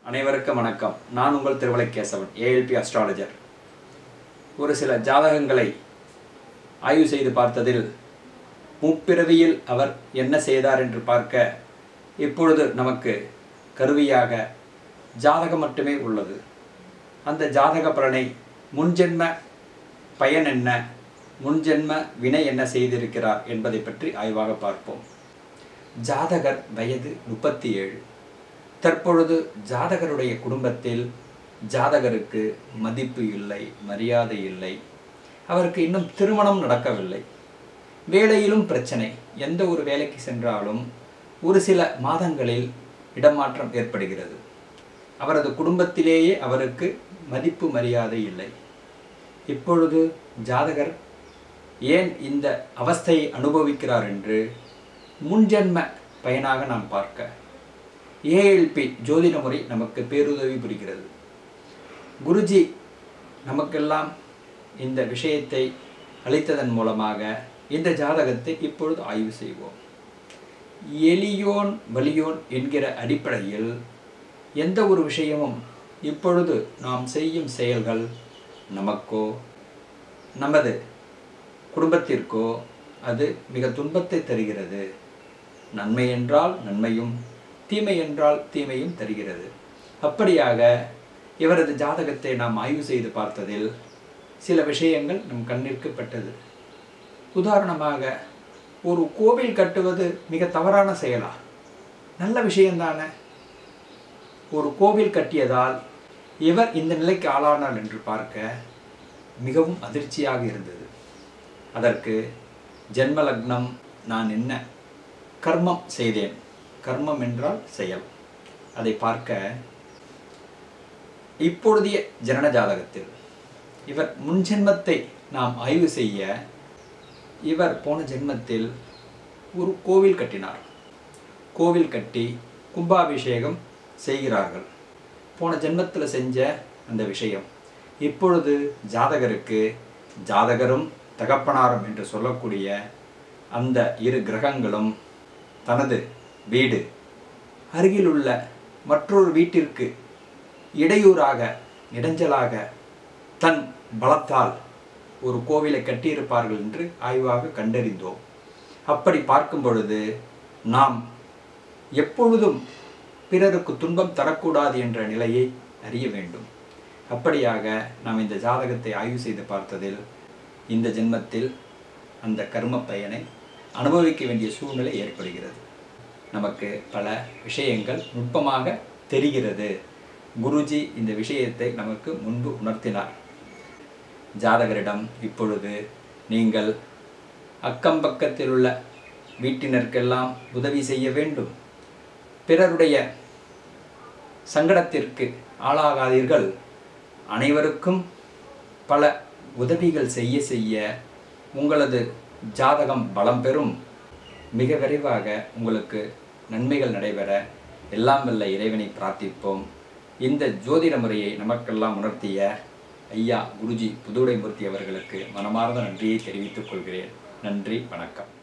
அனைவருக்கும் வணக்கம் நான் உங்கள் திருவலை கேசவன் ஏஎல்பி அஸ்ட்ராலஜர் ஒரு சில ஜாதகங்களை ஆய்வு செய்து பார்த்ததில் முப்பிறவியில் அவர் என்ன செய்தார் என்று பார்க்க இப்பொழுது நமக்கு கருவியாக ஜாதகம் மட்டுமே உள்ளது அந்த ஜாதக பலனை முன்ஜென்ம பயன் என்ன முன்ஜென்ம வினை என்ன செய்திருக்கிறார் என்பதை பற்றி ஆய்வாக பார்ப்போம் ஜாதகர் வயது முப்பத்தி ஏழு தற்பொழுது ஜாதகருடைய குடும்பத்தில் ஜாதகருக்கு மதிப்பு இல்லை மரியாதை இல்லை அவருக்கு இன்னும் திருமணம் நடக்கவில்லை வேலையிலும் பிரச்சனை எந்த ஒரு வேலைக்கு சென்றாலும் ஒரு சில மாதங்களில் இடமாற்றம் ஏற்படுகிறது அவரது குடும்பத்திலேயே அவருக்கு மதிப்பு மரியாதை இல்லை இப்பொழுது ஜாதகர் ஏன் இந்த அவஸ்தையை அனுபவிக்கிறார் என்று முன்ஜென்ம பயனாக நாம் பார்க்க ஏஎல்பி ஜோதிட முறை நமக்கு பேருதவி புரிகிறது குருஜி நமக்கெல்லாம் இந்த விஷயத்தை அளித்ததன் மூலமாக இந்த ஜாதகத்தை இப்பொழுது ஆய்வு செய்வோம் எளியோன் வலியோன் என்கிற அடிப்படையில் எந்த ஒரு விஷயமும் இப்பொழுது நாம் செய்யும் செயல்கள் நமக்கோ நமது குடும்பத்திற்கோ அது மிக துன்பத்தை தருகிறது நன்மை என்றால் நன்மையும் தீமை என்றால் தீமையும் தருகிறது அப்படியாக இவரது ஜாதகத்தை நாம் ஆய்வு செய்து பார்த்ததில் சில விஷயங்கள் நம் கண்ணிற்கு பட்டது உதாரணமாக ஒரு கோவில் கட்டுவது மிக தவறான செயலா நல்ல விஷயம்தானே ஒரு கோவில் கட்டியதால் இவர் இந்த நிலைக்கு ஆளானார் என்று பார்க்க மிகவும் அதிர்ச்சியாக இருந்தது அதற்கு ஜென்ம லக்னம் நான் என்ன கர்மம் செய்தேன் கர்மம் என்றால் செயல் அதை பார்க்க இப்பொழுதைய ஜனன ஜாதகத்தில் இவர் முன் ஜென்மத்தை நாம் ஆய்வு செய்ய இவர் போன ஜென்மத்தில் ஒரு கோவில் கட்டினார் கோவில் கட்டி கும்பாபிஷேகம் செய்கிறார்கள் போன ஜென்மத்தில் செஞ்ச அந்த விஷயம் இப்பொழுது ஜாதகருக்கு ஜாதகரும் தகப்பனாரும் என்று சொல்லக்கூடிய அந்த இரு கிரகங்களும் தனது வீடு அருகிலுள்ள மற்றொரு வீட்டிற்கு இடையூறாக இடைஞ்சலாக தன் பலத்தால் ஒரு கோவிலை கட்டியிருப்பார்கள் என்று ஆய்வாக கண்டறிந்தோம் அப்படி பார்க்கும் பொழுது நாம் எப்பொழுதும் பிறருக்கு துன்பம் தரக்கூடாது என்ற நிலையை அறிய வேண்டும் அப்படியாக நாம் இந்த ஜாதகத்தை ஆய்வு செய்து பார்த்ததில் இந்த ஜென்மத்தில் அந்த கர்ம பயனை அனுபவிக்க வேண்டிய சூழ்நிலை ஏற்படுகிறது நமக்கு பல விஷயங்கள் நுட்பமாக தெரிகிறது குருஜி இந்த விஷயத்தை நமக்கு முன்பு உணர்த்தினார் ஜாதகரிடம் இப்பொழுது நீங்கள் அக்கம் பக்கத்தில் உள்ள வீட்டினருக்கெல்லாம் உதவி செய்ய வேண்டும் பிறருடைய சங்கடத்திற்கு ஆளாகாதீர்கள் அனைவருக்கும் பல உதவிகள் செய்ய செய்ய உங்களது ஜாதகம் பலம் பெறும் மிக விரைவாக உங்களுக்கு நன்மைகள் நடைபெற எல்லாம் வல்ல இறைவனை பிரார்த்திப்போம் இந்த ஜோதிட முறையை நமக்கெல்லாம் உணர்த்திய ஐயா குருஜி புதுடைமூர்த்தி அவர்களுக்கு மனமார்ந்த நன்றியை தெரிவித்துக் கொள்கிறேன் நன்றி வணக்கம்